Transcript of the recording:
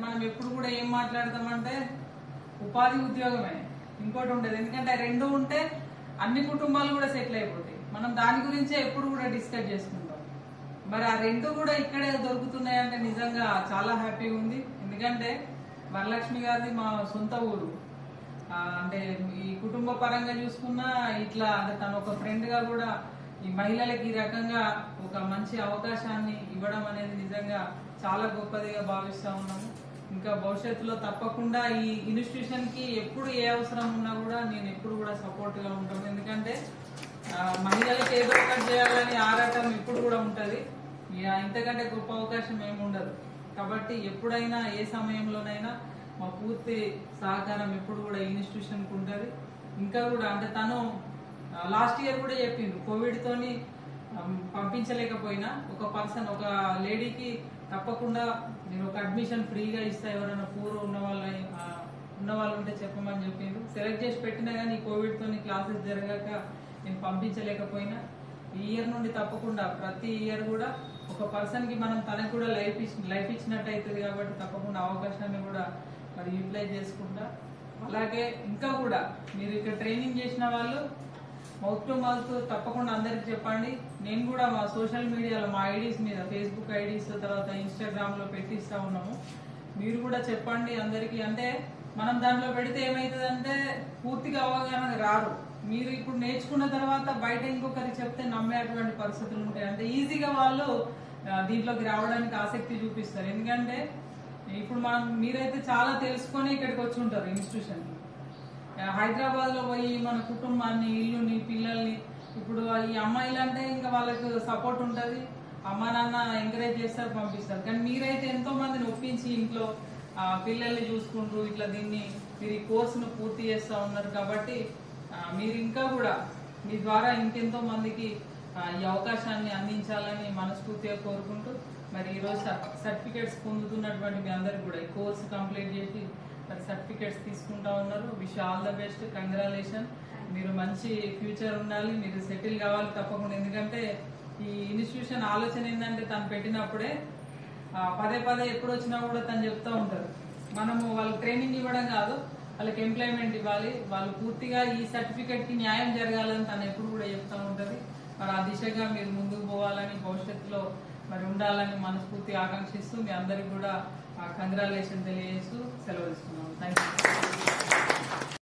మనం ఎప్పుడు కూడా ఏం మాట్లాడతామంటే ఉపాధి ఉద్యోగమే ఇంకోటి ఉండదు ఎందుకంటే ఆ రెండు ఉంటే అన్ని కుటుంబాలు కూడా సెటిల్ అయిపోతాయి మనం దాని గురించే ఎప్పుడు కూడా డిస్కస్ చేసుకుంటాం మరి ఆ రెండు కూడా ఇక్కడే దొరుకుతున్నాయి అంటే నిజంగా చాలా హ్యాపీగా ఉంది ఎందుకంటే వరలక్ష్మి గారిది మా సొంత ఊరు ఆ, అంటే ఈ కుటుంబ పరంగా చూసుకున్నా ఇట్లా అంటే తను ఒక ఫ్రెండ్ గా కూడా ఈ మహిళలకి ఈ రకంగా ఒక మంచి అవకాశాన్ని ఇవ్వడం అనేది నిజంగా చాలా గొప్పదిగా భావిస్తా ఉన్నాము ఇంకా భవిష్యత్తులో తప్పకుండా ఈ ఇన్స్టిట్యూషన్ కి ఎప్పుడు ఏ అవసరం ఉన్నా కూడా నేను ఎప్పుడు కూడా సపోర్ట్ గా ఉంటాను ఎందుకంటే ఆ, మహిళలకు ఏదో ఒకటి చేయాలని ఆరాటం ఎప్పుడు కూడా ఉంటది ఇక ఇంతకంటే గొప్ప అవకాశం ఏమి ఉండదు కాబట్టి ఎప్పుడైనా ఏ సమయంలోనైనా మా పూర్తి సహకారం ఎప్పుడు కూడా ఈ ఇన్స్టిట్యూషన్ కు ఉంటది ఇంకా కూడా అంటే తను లాస్ట్ ఇయర్ కూడా చెప్పిండు కోవిడ్ తోని ఆమ్, పంపించలేకపోయినా ఒక పర్సన్ ఒక లేడీకి తప్పకుండా నేను ఒక అడ్మిషన్ ఫ్రీగా ఇస్తా ఎవరైనా పూర్ ఉన్న వాళ్ళ ఉన్న వాళ్ళు ఉంటే చెప్పమని చెప్పిండు సెలెక్ట్ చేసి పెట్టినా కానీ కోవిడ్ తోని క్లాసెస్ జరగాక నేను పంపించలేకపోయినా ఈ ఇయర్ నుండి తప్పకుండా ప్రతి ఇయర్ కూడా ఒక పర్సన్ కి మనం తనకు కూడా లైఫ్ ఇచ్చి లైఫ్ ఇచ్చినట్టు అవుతుంది కాబట్టి తప్పకుండా అవకాశాన్ని కూడా మరి యూటిలైజ్ చేసుకుంటా అలాగే ఇంకా కూడా మీరు ఇక్కడ ట్రైనింగ్ చేసిన వాళ్ళు మౌత్ టు మౌత్ తప్పకుండా అందరికి చెప్పండి నేను కూడా మా సోషల్ మీడియాలో మా ఐడీస్ మీద ఫేస్బుక్ ఐడీస్ తర్వాత ఇన్స్టాగ్రామ్ లో పెట్టిస్తా ఉన్నాము మీరు కూడా చెప్పండి అందరికి అంటే మనం దాంట్లో పెడితే ఏమైతుందంటే పూర్తిగా అవగాహన రారు మీరు ఇప్పుడు నేర్చుకున్న తర్వాత బయట ఇంకొకరికి చెప్తే నమ్మేటువంటి పరిస్థితులు ఉంటాయి అంటే ఈజీగా వాళ్ళు ఆ, దీంట్లోకి రావడానికి ఆసక్తి చూపిస్తారు ఎందుకంటే ఇప్పుడు మనం మీరైతే చాలా తెలుసుకొని ఇక్కడికి వచ్చి ఉంటారు ఇన్స్టిట్యూషన్ హైదరాబాద్ లో పోయి మన కుటుంబాన్ని ఇల్లుని పిల్లల్ని ఇప్పుడు ఈ అమ్మాయిలు అంటే ఇంకా వాళ్ళకు సపోర్ట్ ఉంటది అమ్మ నాన్న ఎంకరేజ్ చేస్తారు పంపిస్తారు కానీ మీరైతే ఎంతో మందిని ఒప్పించి ఇంట్లో ఆ, పిల్లల్ని చూసుకుంటూ ఇట్లా దీన్ని మీరు ఈ కోర్సును పూర్తి చేస్తా ఉన్నారు కాబట్టి ఆ, మీరు ఇంకా కూడా మీ ద్వారా ఇంకెంతో మందికి ఆ, ఈ అవకాశాన్ని అందించాలని మనస్ఫూర్తిగా కోరుకుంటూ మరి ఈరోజు సర్టిఫికేట్స్ పొందుతున్నటువంటి మీ అందరికి కూడా ఈ కోర్సు కంప్లీట్ చేసి మరి సర్టిఫికేట్స్ తీసుకుంటా ఉన్నారు wish all the best congratulation మీరు మంచి ఫ్యూచర్ ఉండాలి మీరు సెటిల్ కావాలి తప్పకుండా ఎందుకంటే ఈ ఇన్స్టిట్యూషన్ ఆలోచన ఏంటంటే తను పెట్టినప్పుడే ఆ, పదే పదే ఎప్పుడు వచ్చినా కూడా తను చెప్తా ఉంటారు మనము వాళ్ళకి ట్రైనింగ్ ఇవ్వడం కాదు వాళ్ళకి ఎంప్లాయ్మెంట్ ఇవ్వాలి వాళ్ళు పూర్తిగా ఈ సర్టిఫికేట్ కి న్యాయం జరగాలని తను ఎప్పుడు కూడా చెప్తా ఉంటది మరి ఆ దిశగా మీరు ముందుకు పోవాలని భవిష్యత్తులో మరి ఉండాలని మనస్ఫూర్తి ఆకాంక్షిస్తూ మీ అందరికి కూడా కంగ్రాలేషన్ తెలియజేస్తూ సెలవు ఇస్తున్నాను థ్యాంక్ యూ